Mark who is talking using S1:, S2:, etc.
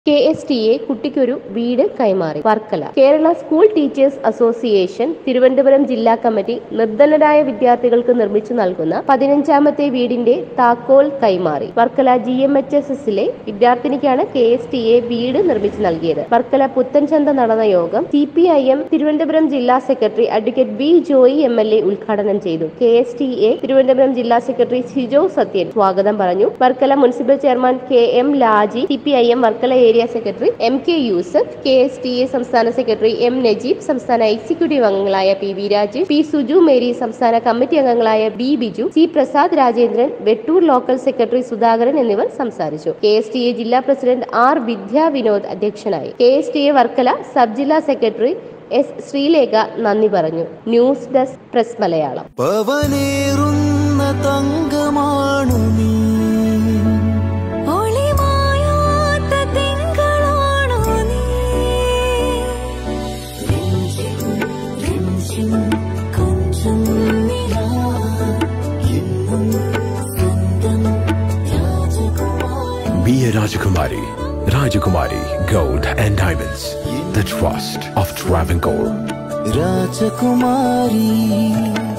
S1: K S T A കുട്ടിക്കൊരു വീട് കൈമാറി Varkala Kerala school teachers association Thiruvananthapuram ജില്ലാ കമ്മിറ്റി നിർധനരായ വിദ്യാർത്ഥികൾക്ക് നിർമ്മിച്ചു നൽകുന്ന പതിനഞ്ചാമത്തെ വീടിന്റെ താക്കോൽ കൈമാറി Varkala G M H S എസിലെ വിദ്യാർത്ഥിനിക്കാണ് കെ എസ് ടി എ വീട് നിർമ്മിച്ചു നൽകിയത് വർക്കല പുത്തൻചന്ത നടന്ന യോഗം C P I M Thiruvananthapuram ജില്ലാ secretary advocate B Joy M L A ഉദ്ഘാടനം ചെയ്തു K S T A Thiruvananthapuram ജില്ലാ സെക്രട്ടറി സിജോ സത്യൻ സ്വാഗതം പറഞ്ഞു Varkala municipal chairman K M Laji C P I M Varkala area secretary M K Yusuf K S T A സംസ്ഥാന secretary M Najeeb സംസ്ഥാന executive അംഗങ്ങളായ P V Rajesh P Suju Mary സംസ്ഥാന committee അംഗങ്ങളായ B Biju C Prasad Rajendran Vettoor local secretary Sudhakaran എന്നിവർ സംസാരിച്ചു കെ എസ് ടി എ ജില്ലാ president R Vidya Vinod അധ്യക്ഷനായി K S T A Varkala sub ജില്ലാ സെക്രട്ടറി എസ് ശ്രീലേഖ നന്ദി പറഞ്ഞു ന്യൂസ് ഡെസ്ക് പ്രസ് മലയാളം
S2: പവനേറുന്ന തങ്കമാണു നീ
S3: ഒളിമായാത്ത തിങ്കളാണോ നീ രഞ്ജിം രഞ്ജിം കൊഞ്ചും നിലാ എന്നും സ്വന്തം രാജകുമാരി
S4: Be a Rajakumari. Rajakumari Gold and Diamonds. The trust of Travancore.
S2: രാജകുമാരി